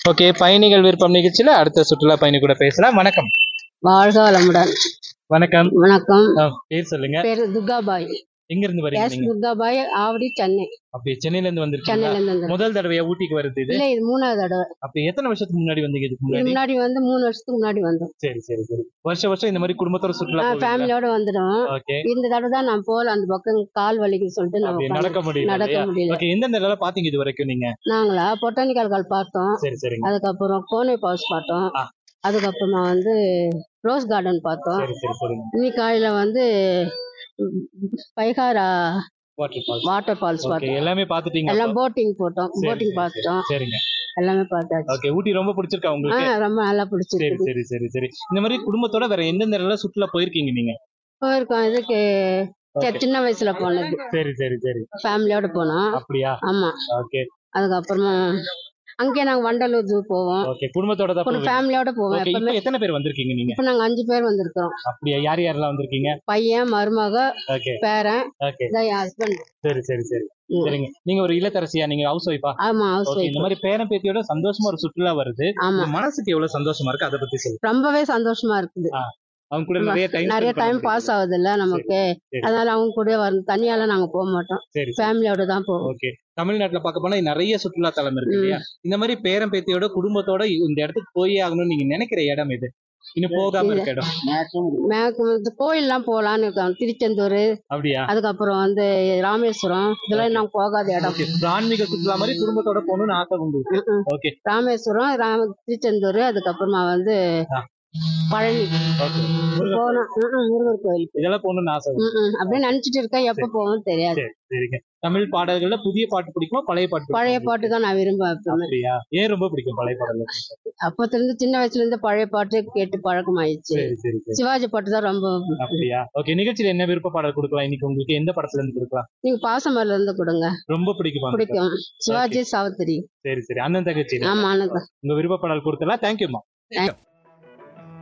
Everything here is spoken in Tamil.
ஓகே பயணிகள் விருப்பம் நிகழ்ச்சியில அடுத்த சுற்றுலா பயணி கூட பேசலாம் வணக்கம் வாழ்க வளமுடன் வணக்கம் வணக்கம் ஆ, பேர் சொல்லுங்க பேரு துர்காபாய் எங்க இருந்து வரீங்க எஸ் நீங்க துர்காபாய் ஆவடி சென்னை அப்படியே சென்னையில இருந்து வந்திருக்கீங்களா சென்னையில இருந்து வந்திருக்கேன். முதல் தடவையா ஊட்டிக்கு வருது இது இல்ல இது மூணாவது தடவை அப்ப எத்தனை வருஷத்துக்கு முன்னாடி வந்தீங்க இதுக்கு இது முன்னாடி முன்னாடி வந்து மூணு வருஷத்துக்கு முன்னாடி வந்தோம் சரி சரி சரி வருஷம் வருஷம் இந்த மாதிரி குடும்பத்தோட சுற்றுலா போவீங்களா? ஃபேமிலியோட வந்துடும் ஓகே இந்த தடவை தான் நான் போகல அந்த பக்கம் கால் வலிக்குன்னு சொல்லிட்டு நான் அப்படியே உட்கார்ந்து- நடக்க முடியல நடக்க இல்லையா? முடியல ஓகே எந்தெந்த இடம் பாத்தீங்க இது வரைக்கும் நீங்க நாங்களா பொட்டானிக்கல் கால் பார்த்தோம் சரி சரிங்க அதுக்கப்புறம் கோனை பால்ஸ் பார்த்தோம் ஆ. அதுக்கப்புறமா வந்து ரோஸ் கார்டன் பார்த்தோம் சரி சரி சரிங்க இன்னைக்கு காலையில வந்து ம், Pykara waterfalls waterfalls okay பார்த்தோம் எல்லாமே பாத்துட்டீங்க எல்லாம் அப்போ? போட்டிங் போட்டோம் சரி, போட்டிங் சரி, பார்த்துட்டோம் சரிங்க எல்லாமே பார்த்தாச்சு ஓகே ஊட்டி ரொம்ப பிடிச்சிருக்கா ஆ உங்களுக்கு ரொம்ப நல்லா சரி பிடிச்சிருக்கு சரி சரி சரி இந்த மாதிரி குடும்பத்தோட வேற எந்தெந்த இடம்லாம் சுற்றுலா போயிருக்கீங்க நீங்க போயிருக்கோம் இதுக்கு சரி, Okay. சின்ன வயசுல போனது சரி சரி சரி ஃபேமிலியோட போனோம் அப்படியா ஆமா ஓகே அதுக்கப்புறமா அங்கேயே நாங்க வண்டலூர் ஜூ போவோம் ஓகே குடும்பத்தோட தான் ஒரு போவீங்க. ஃபேமிலியோட போவோம் ஓகே எப்பவுமே இப்போ எத்தனை பேர் வந்திருக்கீங்க நீங்க இப்ப நாங்க அஞ்சு பேர் வந்திருக்கோம் அப்படியா யார் யாரெல்லாம் வந்திருக்கீங்க பையன் மருமக ஓகே பேரன் ஓகே இதான் என் ஹஸ்பண்ட் சரி சரி சரி ம். சரிங்க நீங்க ஒரு இல்லத்தரசியா நீங்க ஹவுஸ் ஒய்ஃபா ஆமா ஹவுஸ் ஓகே ஒய்ஃப் இந்த மாதிரி பேரன் பேத்தியோட சந்தோஷமா ஒரு சுற்றுலா வருது ஆமா உங்க மனசுக்கு எவ்வளவு சந்தோஷமா இருக்கு அதை பத்தி சொல்லுங்க ரொம்பவே சந்தோஷமா இருக்குது அவங்க கூட நிறைய டைம் நிறைய டைம் பாஸ் ஆகுது இல்ல நமக்கு சரி. அதனால அவங்க கூட வரணும் தனியால நாங்க போக மாட்டோம் சரி சரி ஃபேமிலியோட தான் போவோம் ஓகே தமிழ்நாட்டுல பார்க்க போனா நிறைய சுற்றுலா தலம் இருக்கு ம். இல்லையா இந்த மாதிரி பேரன் பேத்தியோட குடும்பத்தோட இந்த இடத்துக்கு போய் ஆகணும்னு நீங்க நினைக்கிற இடம் இது இன்னும் போகாம இல்ல. இருக்க இடம் மேற்கு வந்து கோயில்லாம் போகலான்னு இருக்கோம் திருச்செந்தூர் அப்படியா அதுக்கப்புறம் வந்து ராமேஸ்வரம் இதெல்லாம் நாங்க போகாத இடம் ஓகே ஆன்மீக சுற்றுலா மாதிரி குடும்பத்தோட போகணும்னு ஆசை உங்களுக்கு ம்ம். ஓகே ராமேஸ்வரம் ராம திருச்செந்தூர் அதுக்கப்புறமா வந்து ஆ. பழனி ஓகே போனோம் ம்ம், முருகர் கோயில் இதெல்லாம் போகணும்னு ஆசை ம்ம். அப்படியே நினைச்சிட்டு இருக்கேன் எப்ப போவோம் தெரியாது சரி சரிங்க தமிழ் பாடல்கள்ல புதிய பாட்டு பிடிக்குமா பழைய பாட்டு பிடிக்குமா? பழைய பாட்டு தான் நான் விரும்ப எப்பவுமே அப்படியா ஏன் ரொம்ப பிடிக்கும் பழைய பாடல் அப்பத்துல இருந்து சின்ன வயசுல இருந்து பழைய பாட்டு கேட்டு பழக்கம் ஆயிடுச்சு சரி சரி சரி சிவாஜி பாட்டு தான் ரொம்ப அப்படியா ஓகே நிகழ்ச்சியில என்ன விருப்ப பாடல் கொடுக்கலாம் இன்னைக்கு உங்களுக்கு எந்த படத்துல இருந்து கொடுக்கலாம் நீங்க பாசமரில இருந்து கொடுங்க ரொம்ப பிடிக்குமா அந்த பிடிக்கும் சிவாஜி சாவித்திரி சரி சரி அண்ணன் தகச்சி ஆமா ஆனந்தம் உங்க விருப்ப பாடல் கொடுத்தலாம் தேங்க்யூமா